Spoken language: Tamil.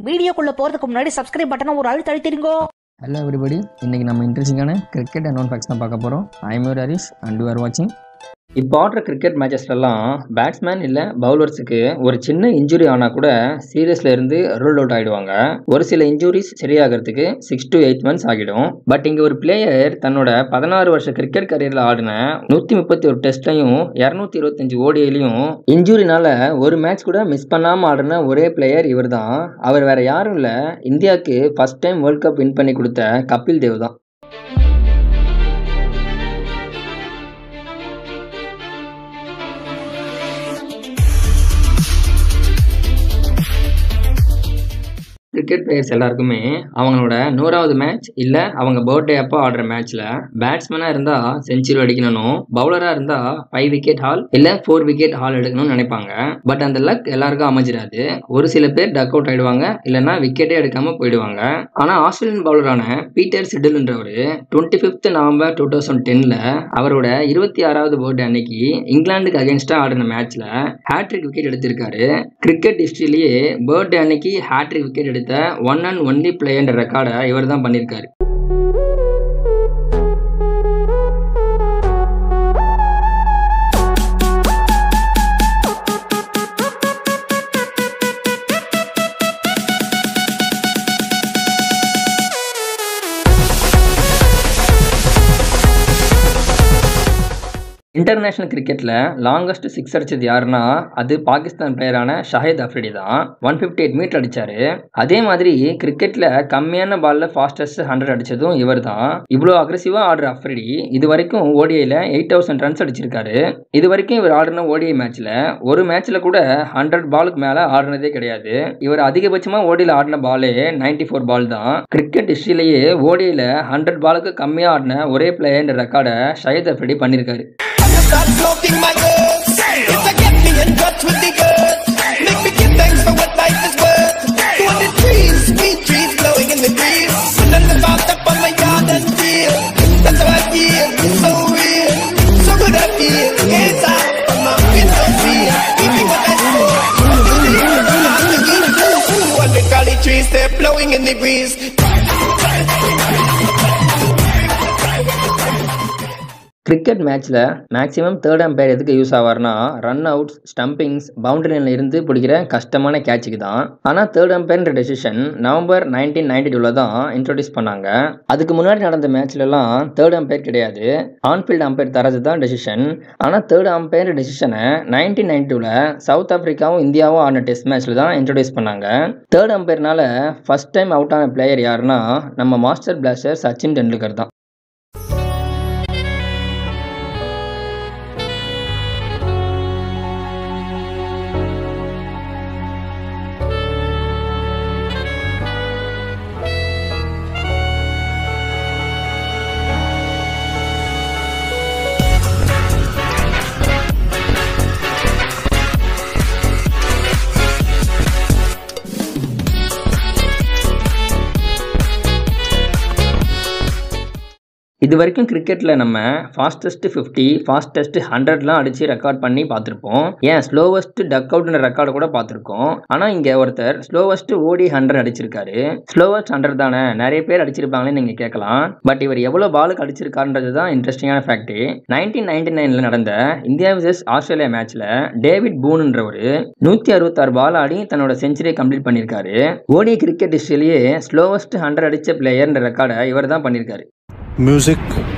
வீடியோக்குள்ள போறதுக்கு முன்னாடி சப்ஸ்கிரைப் பட்டனை ஒரு அழுத்த அழுத்திருங்கோ ஹலோ எவ்ரிபடி இன்றைக்கி நம்ம இன்ட்ரெஸ்டிங்கான கிரிக்கெட் அண்ட் ஃபேக்ஸ் தான் பார்க்க போகிறோம் I am your Harish and you are வாட்சிங் இப்போ ஆடுற கிரிக்கெட் மேட்சஸ்லலாம் பேட்ஸ்மேன் இல்லை பவுலர்ஸுக்கு ஒரு சின்ன இன்ஜுரி ஆனால் கூட சீரியஸில் இருந்து ரூல் அவுட் ஆகிடுவாங்க ஒரு சில இன்ஜுரிஸ் சரியாகிறதுக்கு சிக்ஸ் to எயிட் மந்த்ஸ் ஆகிடும் பட் இங்கே ஒரு பிளேயர் தன்னோட பதினாறு வருஷ கிரிக்கெட் கரியரில் ஆடின நூற்றி முப்பத்தி ஒரு டெஸ்ட்லையும் இரநூத்தி இருபத்தஞ்சு ஓடியிலையும் இன்ஜுரினால ஒரு மேட்ச் கூட மிஸ் பண்ணாமல் ஆடின ஒரே பிளேயர் இவர் தான் அவர் வேற யாரும் இல்லை இந்தியாவுக்கு first time world cup win பண்ணி கொடுத்த கபில் தேவ் தான் கிரிக்கெட் பிளேயர்ஸ் எல்லாருக்குமே அவங்களோட நூறாவது மேட்ச் இல்லை அவங்க பர்த்டே அப்போ ஆடுற மேட்ச்சில் பேட்ஸ்மேனாக இருந்தால் செஞ்சுரி அடிக்கணும் பவுலராக இருந்தால் ஃபைவ் விக்கெட் ஹால் இல்லை ஃபோர் விக்கெட் ஹால் எடுக்கணும்னு நினைப்பாங்க பட் அந்த லக் எல்லாருக்கும் அமைஞ்சிடாது ஒரு சில பேர் டக் அவுட் ஆயிடுவாங்க இல்லைன்னா விக்கெட்டே எடுக்காம போயிடுவாங்க ஆனால் ஆஸ்திரேலியன் பவுலரான பீட்டர் சிடில்ன்றவர் twenty fifth November two thousand டென்னில் அவரோட இருபத்தி ஆறாவது பர்த்டே அன்னைக்கு இங்கிலாந்துக்கு அகேன்ஸ்டாக ஆடின மேட்ச்சில் ஹேட்ரிக் விக்கெட் எடுத்திருக்காரு கிரிக்கெட் ஹிஸ்ட்ரியிலேயே பர்த்டே அன்னைக்கு ஹேட்ரிக் விக்கெட் எடுத்த ஒன் அண்ட் ஒன்லி பிளேயர்ன்ற ரெக்கார்டை இவர் தான் பண்ணியிருக்காரு இன்டர்நேஷனல் கிரிக்கெட்டில் லாங்கஸ்ட் சிக்ஸ் அடிச்சது யாருன்னா அது பாகிஸ்தான் பிளேயரான ஷாஹித் அஃப்ரிடி தான் ஒன் ஃபிஃப்டி எயிட் மீட்டர் அடிச்சாரு அதே மாதிரி கிரிக்கெட்டில் கம்மியான பால்ல ஃபாஸ்டஸ்ட் ஹண்ட்ரட் அடிச்சதும் இவர் தான் இவ்வளோ அக்ரெசிவாக ஆடுற அஃப்ரிடி இது வரைக்கும் ஓடிஐயில் எயிட் தௌசண்ட் ரன்ஸ் அடிச்சிருக்காரு இது வரைக்கும் இவர் ஆடின ஓடிஐ மேட்ச்சில் ஒரு மேட்ச்சில் கூட ஹண்ட்ரட் பாலுக்கு மேலே ஆடினதே கிடையாது இவர் அதிகபட்சமாக ஓடியில் ஆடின பாலே நைன்டி ஃபோர் பால் தான் கிரிக்கெட் ஹிஸ்ட்ரியிலேயே ஓடியில் ஹண்ட்ரட் பாலுக்கு கம்மியாக ஆடின ஒரே பிளேயர்ன்ற ரெக்கார்டை ஷாஹித் அஃப்ரிடி பண்ணியிருக்காரு Start smoking my goods. If I get me in touch with the good, make me give thanks for what life is worth. To the trees, sweet trees blowing in the breeze. Put on the thought up on my yard and feel. That's how I feel, it's so real. So good I feel, hands out from my window feel. Give me what I feel. What the golly trees, they're blowing in the breeze. கிரிக்கெட் மேட்ச்சில் மேக்ஸிமம் தேர்ட் அம்பையர் எதுக்கு யூஸ் ஆவார்னா ரன் அவுட்ஸ் ஸ்டம்பிங்ஸ் பவுண்டரி லைனில் இருந்து பிடிக்கிற கஷ்டமான கேட்சுக்கு தான் ஆனால் தேர்ட் அம்பையர்ன்ற டெசிஷன் நவம்பர் நைன்டீன் நைன்டி டூவில் தான் இன்ட்ரோடியூஸ் பண்ணாங்க அதுக்கு முன்னாடி நடந்த மேட்ச்லலாம் தேர்ட் அம்பையர் கிடையாது ஆன்ஃபீல்டு அம்பையர் தரது தான் டெசிஷன் ஆனால் தேர்ட் அம்பையர் டெசிஷனை நைன்டீன் நைன்டி டூவில் சவுத் ஆஃப்ரிக்காவும் இந்தியாவும் ஆடின டெஸ்ட் மேட்ச்சில் தான் இன்ட்ரோடியூஸ் பண்ணாங்க தேர்ட் அம்பையர்னால ஃபர்ஸ்ட் டைம் அவுட் ஆன பிளேயர் யாருன்னா நம்ம மாஸ்டர் பிளாஸ்டர் சச்சின் டெண்டுல்கர் தான் இது வரைக்கும் கிரிக்கெட்டில் நம்ம ஃபாஸ்டஸ்ட் ஃபிஃப்டி ஃபாஸ்டஸ்ட் ஹண்ட்ரட்லாம் அடித்து ரெக்கார்ட் பண்ணி பார்த்துருப்போம் ஏன் ஸ்லோவஸ்ட் டக் அவுட்ன்ற ரெக்கார்டு கூட பார்த்துருக்கோம் ஆனால் இங்கே ஒருத்தர் ஸ்லோவஸ்ட் ஓடி ஹண்ட்ரட் அடிச்சிருக்காரு ஸ்லோவஸ்ட் ஹண்ட்ரட் தானே நிறைய பேர் அடிச்சிருப்பாங்களே நீங்கள் கேட்கலாம் பட் இவர் எவ்வளோ பாலுக்கு அடிச்சிருக்காருன்றது தான் இன்ட்ரெஸ்டிங்கான ஃபேக்ட் நைன்டீன் நைன்டி நைனில் நடந்த இந்தியா விசஸ் ஆஸ்திரேலியா மேட்ச்சில் டேவிட் பூனுன்றவர் நூற்றி அறுபத்தாறு பால் ஆடி தன்னோட செஞ்சுரியை கம்ப்ளீட் பண்ணியிருக்காரு ஓடி கிரிக்கெட் ஹிஸ்ட்ரியிலேயே ஸ்லோவஸ்ட் ஹண்ட்ரட் அடித்த பிளேயர்ன்ற ரெக்கார்டை இவர் தான் பண்ணியிருக்காரு music